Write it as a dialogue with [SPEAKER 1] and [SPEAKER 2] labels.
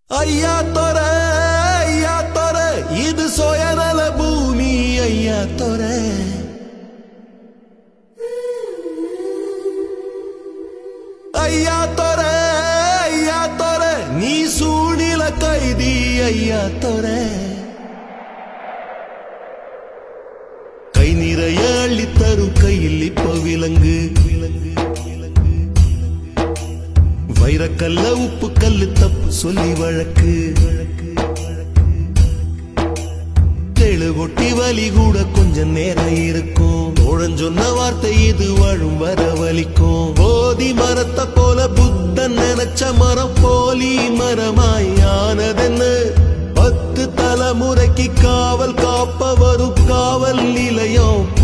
[SPEAKER 1] ஐயா தொர ஐயா தொர இது சுயநல பூமி ஐயா தொர ஐயா தொர ஐயா தொர நீ சூழ்நில கைதி ஐயா தொர கை நிறைய அள்ளித்தரும் கையில் இப்ப விலங்கு விலங்கு விலங்கு வைரக்கல்ல உப்பு கல்லு தப்பு சொல்லி வழக்கு தெளு கொட்டி வலி கூட கொஞ்சம் நேரம் இருக்கும் தோழன் சொன்ன வார்த்தை இது வாழும் வர வலிக்கும் போதி மரத்தை போல புத்தன் நினைச்ச மரம் போலி மரமாய் ஆனதென்னு பத்து தலைமுறைக்கு காவல் காப்பவரும் காவல் நிலையம்